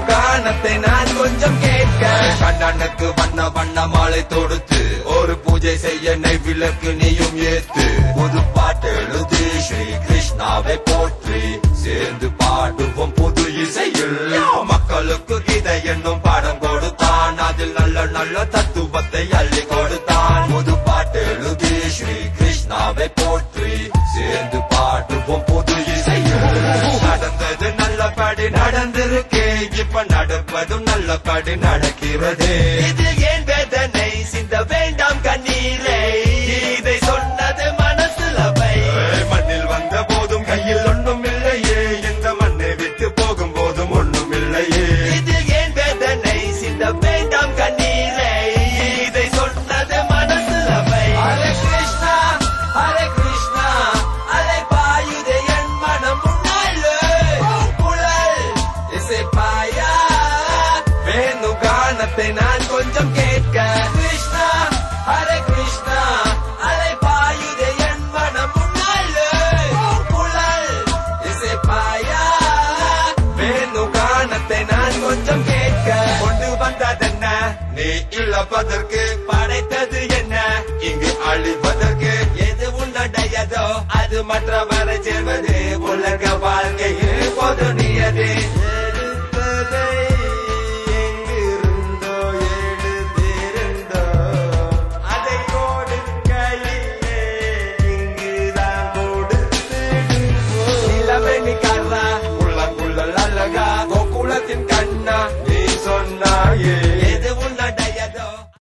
கானத்தை நான் கொஞ்சம் கேட்க கண்ணனுக்கு வண்ண வண்ண மாலை தொடுத்து ஒரு பூஜை செய்ய நெய் விளக்கு நீயும் ஏத்து புது பாட்டு எழுதி ஸ்ரீ கிருஷ்ணாவை போற்றி சேர்ந்து பாடுவோம் புது இசையில் மக்களுக்கு இதை என்னும் பாடம் கொடுத்தான் அதில் நல்ல நல்ல தத்துவத்தை அள்ளி கொடுத்தான் புது பாட்டு எழுதி ஸ்ரீ கிருஷ்ணாவை போற்றி சேர்ந்து பாடுவோம் புது இசையில் நடந்தது நல்லபடி நடந்திருக்கே இப்ப நடப்பதும் நல்லபடி நடக்கிறதே இது ஏன் வேதனை சிந்த வேண்டாம் கண்ணீரை இதை சொன்னது மனசுல வை மண்ணில் வந்த போதும் கையில் ஒண்ணும் இல்லையே இந்த மண்ணை விட்டு போகும் போதும் ஒண்ணும் இல்லையே இது ஏன் வேதனை சிந்த வேண்டாம் கண்ணீரை இதை சொன்னது மனசுல வை ஹரே கிருஷ்ணா ஹரே கிருஷ்ணா அலை பாயுதே என் மனம் முன்னாலே புழல் இசை பாயா வேணு கானத்தை நான் கொஞ்சம் கேட்க கிருஷ்ணா ஹரே கிருஷ்ணா அலை பாயுதே என் மனம் முன்னாலே புழல் இசை பாயா வேணு கானத்தை நான் கொஞ்சம் கேட்க கொண்டு வந்ததென்ன நீ இழப்பதற்கு படைத்தது என்ன இங்கு அழிப்பதற்கு எது உன்னுடையதோ அது மற்றவர்